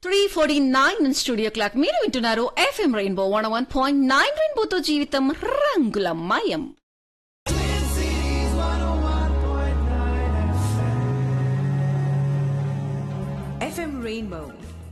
Three forty nine studio clock మీరు వింటున్నారు FM Rainbow one one point nine రెయిన్బోతో జీవితం రంగుల మయం FM Rainbow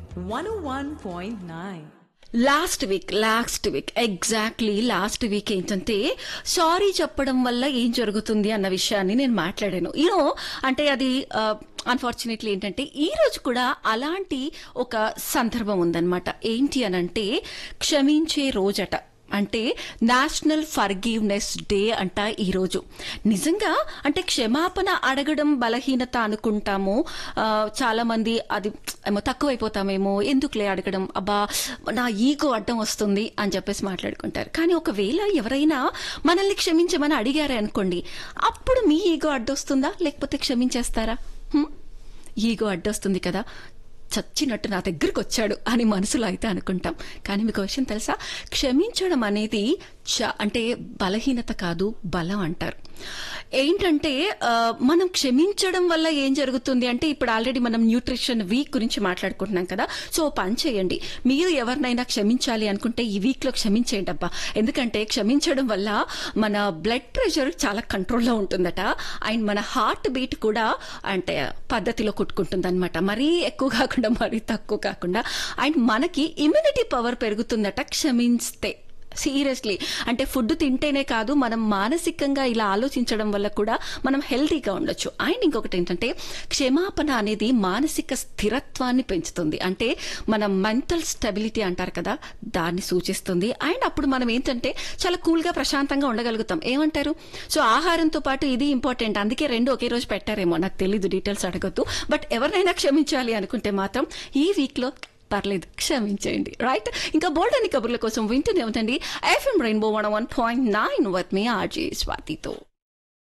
101.9. Last week last week exactly last week ఏంటంటే సారీ చెప్పడం వల్ల ఏం జరుగుతుంది అన్న విషయాన్ని నేను మాట్లాడాను యూనో అంటే అది అన్ఫార్చునేట్లీ ఏంటంటే ఈ రోజు కూడా అలాంటి ఒక సందర్భం ఉందన్నమాట ఏంటి అనంటే క్షమించే రోజట అంటే నేషనల్ ఫర్గివ్నెస్ డే అంట ఈరోజు నిజంగా అంటే క్షమాపణ అడగడం బలహీనత అనుకుంటాము ఆ, చాలా మంది అది ఏమో తక్కువైపోతామేమో ఎందుకులే అడగడం అబ్బా నా ఈగో అడ్డం వస్తుంది అని చెప్పేసి మాట్లాడుకుంటారు కానీ ఒకవేళ ఎవరైనా మనల్ని క్షమించమని అడిగారే అనుకోండి అప్పుడు మీ ఈగో అడ్డొస్తుందా లేకపోతే క్షమించేస్తారా హ్మ్? ఈగో అడ్డొస్తుంది కదా చచ్చినట్టు నా దగ్గరికి వచ్చాడు అని మనసులో అయితే అనుకుంటాం కానీ మీకు విషయం తెలుసా క్షమించడం అనేది చ- అంటే బలహీనత కాదు బలం అంటారు ఏంటంటే ఆ, మనం క్షమించడం వల్ల ఏం జరుగుతుంది అంటే ఇప్పుడు ఆల్రెడీ మనం న్యూట్రిషన్ వీక్ గురించి మాట్లాడుకుంటున్నాం కదా సో ఓ పని చేయండి మీరు ఎవరినైనా క్షమించాలి అనుకుంటే ఈ వీక్ లో క్షమించేయండి అబ్బా ఎందుకంటే క్షమించడం వల్ల మన బ్లడ్ ప్రెషర్ చాలా కంట్రోల్లో ఉంటుందట అండ్ మన హార్ట్ బీట్ కూడా అంటే పద్ధతిలో కొట్టుకుంటుంది అనమాట మరీ ఎక్కువ కాకుండా మరీ తక్కువ కాకుండా అండ్ మనకి ఇమ్యూనిటీ పవర్ పెరుగుతుందట క్షమిస్తే సీరియస్లీ అంటే ఫుడ్ తింటేనే కాదు మనం మానసికంగా ఇలా ఆలోచించడం వల్ల కూడా మనం హెల్తీగా ఉండొచ్చు అండ్ ఇంకొకటి ఏంటంటే క్షమాపణ అనేది మానసిక స్థిరత్వాన్ని పెంచుతుంది అంటే మన మెంటల్ స్టెబిలిటీ అంటారు కదా దాన్ని సూచిస్తుంది అండ్ అప్పుడు మనం ఏంటంటే చాలా కూల్గా ప్రశాంతంగా ఉండగలుగుతాం ఏమంటారు సో ఆహారంతో పాటు ఇది ఇంపార్టెంట్ అందుకే రెండు ఒకే రోజు పెట్టారేమో నాకు తెలీదు డీటెయిల్స్ అడగద్దు బట్ ఎవరినైనా క్షమించాలి అనుకుంటే మాత్రం ఈ వీక్లో పర్లేదు క్షమించేయండి రైట్ ఇంకా బోల్డ్ అని కబుర్ల కోసం వింటూనే ఉండండి FM Rainbow one one point nine with మీ ఆర్జీ స్వాతితో